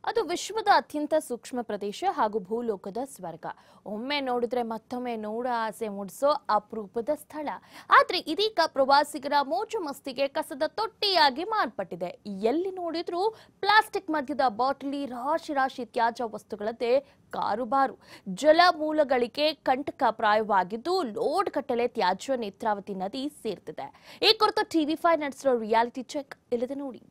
ಅದು ವಿಶ್ವದ ಅತ್ಯಂತ ಸೂಕ್ಷ್ಮ ಪ್ರದೇಶ ಹಾಗೂ ಭೂಲೋಕದ ಸ್ವರ್ಗ ಒಮ್ಮೆ ನೋಡಿದ್ರೆ ಮತ್ತೊಮ್ಮೆ ನೋಡ ಆಸೆ ಮೂಡಿಸೋ ಅಪರೂಪದ ಸ್ಥಳ ಆದ್ರೆ ಇದೀಗ ಪ್ರವಾಸಿಗರ ಮೋಜು ಮಸ್ತಿಗೆ ಕಸದ ತೊಟ್ಟಿಯಾಗಿ ಮಾರ್ಪಟ್ಟಿದೆ ಎಲ್ಲಿ ನೋಡಿದ್ರೂ ಪ್ಲಾಸ್ಟಿಕ್ ಮಧ್ಯದ ಬಾಟಲಿ ರಾಶಿ ರಾಶಿ ತ್ಯಾಜ್ಯ ವಸ್ತುಗಳದ್ದೇ ಕಾರುಬಾರು ಜಲಮೂಲಗಳಿಗೆ ಕಂಟಕಪ್ರಾಯವಾಗಿದ್ದು ಲೋಡ್ ಕಟ್ಟಲೆ ತ್ಯಾಜ್ಯ ನೇತ್ರಾವತಿ ನದಿ ಸೇರ್ತಿದೆ ಈ ಕುರಿತು ಟಿವಿ ಫೈವ್ ನಡೆಸಿರೋ ರಿಯಾಲಿಟಿ ಚೆಕ್ ಇಲ್ಲದೆ ನೋಡಿ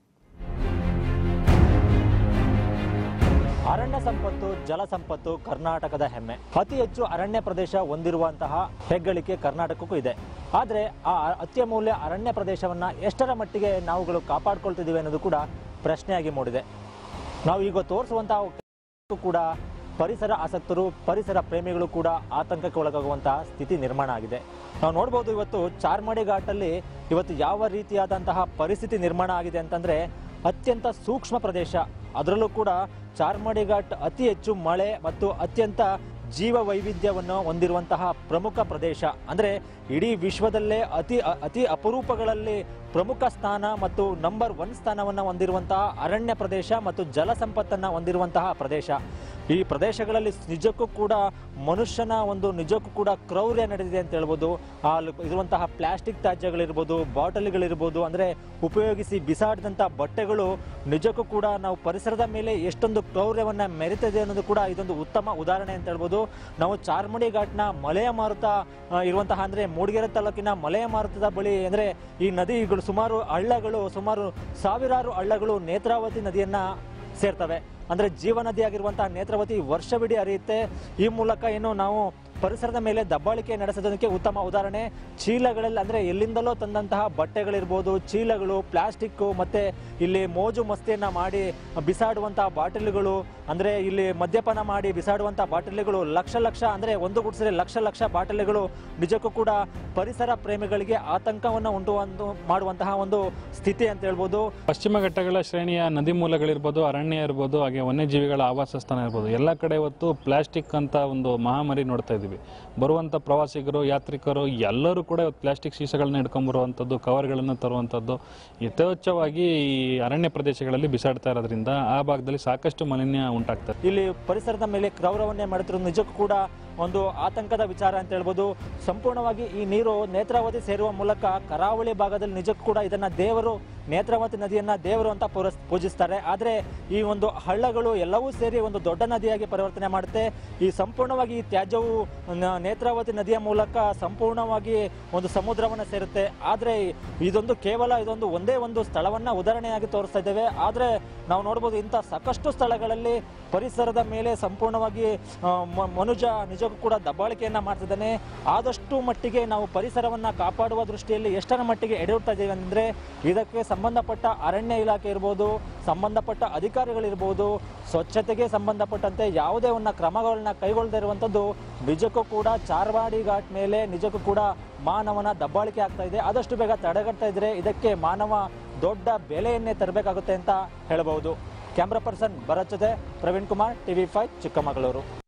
ಅರಣ್ಯ ಸಂಪತ್ತು ಜಲ ಸಂಪತ್ತು ಕರ್ನಾಟಕದ ಹೆಮ್ಮೆ ಅತಿ ಹೆಚ್ಚು ಅರಣ್ಯ ಪ್ರದೇಶ ಹೊಂದಿರುವಂತಹ ಹೆಗ್ಗಳಿಕೆ ಕರ್ನಾಟಕಕ್ಕೂ ಇದೆ ಆದರೆ ಆ ಅತ್ಯಮೂಲ್ಯ ಅರಣ್ಯ ಪ್ರದೇಶವನ್ನ ಎಷ್ಟರ ಮಟ್ಟಿಗೆ ನಾವುಗಳು ಕಾಪಾಡ್ಕೊಳ್ತಿದ್ದೀವಿ ಅನ್ನೋದು ಕೂಡ ಪ್ರಶ್ನೆಯಾಗಿ ಮೂಡಿದೆ ನಾವು ಈಗ ತೋರಿಸುವಂತಹ ಕೂಡ ಪರಿಸರ ಆಸಕ್ತರು ಪರಿಸರ ಪ್ರೇಮಿಗಳು ಕೂಡ ಆತಂಕಕ್ಕೆ ಒಳಗಾಗುವಂತಹ ಸ್ಥಿತಿ ನಿರ್ಮಾಣ ಆಗಿದೆ ನಾವು ನೋಡ್ಬೋದು ಇವತ್ತು ಚಾರ್ಮಾಡಿ ಘಾಟಲ್ಲಿ ಇವತ್ತು ಯಾವ ರೀತಿಯಾದಂತಹ ಪರಿಸ್ಥಿತಿ ನಿರ್ಮಾಣ ಆಗಿದೆ ಅಂತಂದ್ರೆ ಅತ್ಯಂತ ಸೂಕ್ಷ್ಮ ಪ್ರದೇಶ ಅದರಲ್ಲೂ ಕೂಡ ಚಾರ್ಮಾಡಿ ಘಾಟ್ ಅತಿ ಹೆಚ್ಚು ಮಳೆ ಮತ್ತು ಅತ್ಯಂತ ಜೀವ ವೈವಿಧ್ಯವನ್ನು ಹೊಂದಿರುವಂತಹ ಪ್ರಮುಖ ಪ್ರದೇಶ ಅಂದ್ರೆ ಇಡೀ ವಿಶ್ವದಲ್ಲೇ ಅತಿ ಅ- ಅತಿ ಅಪರೂಪಗಳಲ್ಲಿ ಪ್ರಮುಖ ಸ್ಥಾನ ಮತ್ತು ನಂಬರ್ ಒನ್ ಸ್ಥಾನವನ್ನು ಹೊಂದಿರುವಂತಹ ಅರಣ್ಯ ಪ್ರದೇಶ ಮತ್ತು ಜಲ ಸಂಪತ್ತನ್ನ ಹೊಂದಿರುವಂತಹ ಪ್ರದೇಶ ಈ ಪ್ರದೇಶಗಳಲ್ಲಿ ನಿಜಕ್ಕೂ ಕೂಡ ಮನುಷ್ಯನ ಒಂದು ನಿಜಕ್ಕೂ ಕೂಡ ಕ್ರೌರ್ಯ ನಡೆದಿದೆ ಅಂತ ಹೇಳ್ಬೋದು ಅಲ್ಲಿ ಇರುವಂತಹ ಪ್ಲಾಸ್ಟಿಕ್ ತ್ಯಾಜ್ಯಗಳಿರ್ಬೋದು ಬಾಟಲಿಗಳಿರ್ಬೋದು ಅಂದ್ರೆ ಉಪಯೋಗಿಸಿ ಬಿಸಾಡಿದಂತಹ ಬಟ್ಟೆಗಳು ನಿಜಕ್ಕೂ ಕೂಡ ನಾವು ಪರಿಸರದ ಮೇಲೆ ಎಷ್ಟೊಂದು ಕ್ರೌರ್ಯವನ್ನ ಮೆರೆತಿದೆ ಅನ್ನೋದು ಕೂಡ ಇದೊಂದು ಉತ್ತಮ ಉದಾಹರಣೆ ಅಂತ ಹೇಳ್ಬೋದು ನಾವು ಚಾರ್ಮಡಿ ಘಾಟ್ನ ಮಲೆಯ ಮಾರುತ ಆ, ಇರುವಂತಹ ಅಂದ್ರೆ ಮೂಡಿಗೆರೆ ತಾಲೂಕಿನ ಮಲೆಯ ಮಾರುತದ ಬಳಿ ಅಂದ್ರೆ ಈ ನದಿಗಳು ಸುಮಾರು ಹಳ್ಳಗಳು ಸುಮಾರು ಸಾವಿರಾರು ಹಳ್ಳಗಳು ನೇತ್ರಾವತಿ ನದಿಯನ್ನ ಸೇರ್ತವೆ ಅಂದ್ರೆ ಜೀವ ನದಿಯಾಗಿರುವಂತಹ ನೇತ್ರಾವತಿ ವರ್ಷವಿಡೀ ಹರಿಯುತ್ತೆ ಈ ಮೂಲಕ ಏನು ನಾವು ಪರಿಸರದ ಮೇಲೆ ದಬ್ಬಾಳಿಕೆ ನಡೆಸೋದಕ್ಕೆ ಉತ್ತಮ ಉದಾಹರಣೆ ಚೀಲಗಳಲ್ಲಿ ಅಂದ್ರೆ ಎಲ್ಲಿಂದಲೋ ತಂದಂತಹ ಬಟ್ಟೆಗಳಿರ್ಬೋದು ಚೀಲಗಳು ಪ್ಲಾಸ್ಟಿಕ್ ಮತ್ತೆ ಇಲ್ಲಿ ಮೋಜು ಮಸ್ತಿಯನ್ನ ಮಾಡಿ ಬಿಸಾಡುವಂತಹ ಬಾಟಲಿಗಳು ಅಂದ್ರೆ ಇಲ್ಲಿ ಮದ್ಯಪಾನ ಮಾಡಿ ಬಿಸಾಡುವಂತಹ ಬಾಟಲಿಗಳು ಲಕ್ಷ ಲಕ್ಷ ಅಂದ್ರೆ ಒಂದು ಗುಡ್ಸಿದ್ರೆ ಲಕ್ಷ ಲಕ್ಷ ಬಾಟಲಿಗಳು ನಿಜಕ್ಕೂ ಕೂಡ ಪರಿಸರ ಪ್ರೇಮಿಗಳಿಗೆ ಆತಂಕವನ್ನು ಉಂಟು ಒಂದು ಮಾಡುವಂತಹ ಒಂದು ಸ್ಥಿತಿ ಅಂತ ಹೇಳ್ಬೋದು ಪಶ್ಚಿಮ ಘಟ್ಟಗಳ ಶ್ರೇಣಿಯ ನದಿ ಮೂಲಗಳಿರ್ಬೋದು ಅರಣ್ಯ ಇರ್ಬೋದು ಹಾಗೆ ವನ್ಯಜೀವಿಗಳ ಆವಾಸ ಸ್ಥಾನ ಇರ್ಬೋದು ಎಲ್ಲ ಕಡೆ ಇವತ್ತು ಪ್ಲಾಸ್ಟಿಕ್ ಅಂತ ಒಂದು ಮಹಾಮಾರಿ ನೋಡ್ತಾ ಇದ್ದೀವಿ ಬರುವಂಥ ಪ್ರವಾಸಿಗರು ಯಾತ್ರಿಕರು ಎಲ್ಲರೂ ಕೂಡ ಇವತ್ತು ಪ್ಲಾಸ್ಟಿಕ್ ಸೀಸಗಳನ್ನ ಹಿಡ್ಕೊಂಬರುವಂಥದ್ದು ಕವರ್ಗಳನ್ನು ತರುವಂಥದ್ದು ಯಥೇಚ್ಛವಾಗಿ ಈ ಅರಣ್ಯ ಪ್ರದೇಶಗಳಲ್ಲಿ ಬಿಸಾಡ್ತಾ ಇರೋದ್ರಿಂದ ಆ ಭಾಗದಲ್ಲಿ ಸಾಕಷ್ಟು ಮಾಲಿನ್ಯ ಉಂಟಾಗ್ತದೆ ಇಲ್ಲಿ ಪರಿಸರದ ಮೇಲೆ ಕ್ರೌರವನ್ನೇ ಮಾಡುತ್ತಿರೋದು ನಿಜಕ್ಕೂ ಕೂಡ ಒಂದು ಆತಂಕದ ವಿಚಾರ ಅಂತ ಹೇಳ್ಬೋದು ಸಂಪೂರ್ಣವಾಗಿ ಈ ನೀರು ನೇತ್ರಾವತಿ ಸೇರುವ ಮೂಲಕ ಕರಾವಳಿ ಭಾಗದಲ್ಲಿ ನಿಜಕ್ಕೂ ಕೂಡ ಇದನ್ನ ದೇವರು ನೇತ್ರಾವತಿ ನದಿಯನ್ನ ದೇವರು ಅಂತ ಪೂರಸ್ ಪೂಜಿಸ್ತಾರೆ ಆದ್ರೆ ಈ ಒಂದು ಹಳ್ಳಗಳು ಎಲ್ಲವೂ ಸೇರಿ ಒಂದು ದೊಡ್ಡ ನದಿಯಾಗಿ ಪರಿವರ್ತನೆ ಮಾಡುತ್ತೆ ಈ ಸಂಪೂರ್ಣವಾಗಿ ಈ ತ್ಯಾಜ್ಯವು ನ- ನೇತ್ರಾವತಿ ನದಿಯ ಮೂಲಕ ಸಂಪೂರ್ಣವಾಗಿ ಒಂದು ಸಮುದ್ರವನ್ನ ಸೇರುತ್ತೆ ಆದ್ರೆ ಇದೊಂದು ಕೇವಲ ಇದೊಂದು ಒಂದೇ ಒಂದು ಸ್ಥಳವನ್ನ ಉದಾಹರಣೆಯಾಗಿ ತೋರಿಸ್ತಾ ಇದ್ದೇವೆ ಆದ್ರೆ ನಾವು ನೋಡ್ಬೋದು ಇಂಥ ಸಾಕಷ್ಟು ಸ್ಥಳಗಳಲ್ಲಿ ಪರಿಸರದ ಮೇಲೆ ಸಂಪೂರ್ಣವಾಗಿ ಆ, ಮ- ಮನುಜ ನಿಜಕ್ಕೂ ಕೂಡ ದಬ್ಬಾಳಿಕೆಯನ್ನ ಮಾಡ್ತಿದ್ದಾನೆ ಆದಷ್ಟು ಮಟ್ಟಿಗೆ ನಾವು ಪರಿಸರವನ್ನ ಕಾಪಾಡುವ ದೃಷ್ಟಿಯಲ್ಲಿ ಎಷ್ಟರ ಮಟ್ಟಿಗೆ ಎಡೆಯುತ್ತಾ ಇದ್ದೀವಿ ಅಂದ್ರೆ ಇದಕ್ಕೆ ಸಂಬಂಧಪಟ್ಟ ಅರಣ್ಯ ಇಲಾಖೆ ಇರ್ಬೋದು ಸಂಬಂಧಪಟ್ಟ ಅಧಿಕಾರಿಗಳಿರ್ಬೋದು ಸ್ವಚ್ಛತೆಗೆ ಸಂಬಂಧಪಟ್ಟಂತೆ ಯಾವುದೇ ಒಂದು ಕ್ರಮಗಳನ್ನ ಕೈಗೊಳ್ಳದೇ ಇರುವಂಥದ್ದು ನಿಜಕ್ಕೂ ಕೂಡ ಚಾರ್ವಾಡಿ ಘಾಟ್ ಮೇಲೆ ನಿಜಕ್ಕೂ ಕೂಡ ಮಾನವನ ದಬ್ಬಾಳಿಕೆ ಆಗ್ತಾ ಇದೆ ಆದಷ್ಟು ಬೇಗ ತಡೆಗಟ್ತಾ ಇದ್ರೆ ಇದಕ್ಕೆ ಮಾನವ ದೊಡ್ಡ ಬೆಲೆಯನ್ನೇ ತರಬೇಕಾಗುತ್ತೆ ಅಂತ ಹೇಳಬಹುದು ಕ್ಯಾಮ್ರಾ ಪರ್ಸನ್ ಭರತ್ ಜೊತೆ ಪ್ರವೀಣ್ ಕುಮಾರ್ ಟಿವಿ ಫೈವ್ ಚಿಕ್ಕಮಗಳೂರು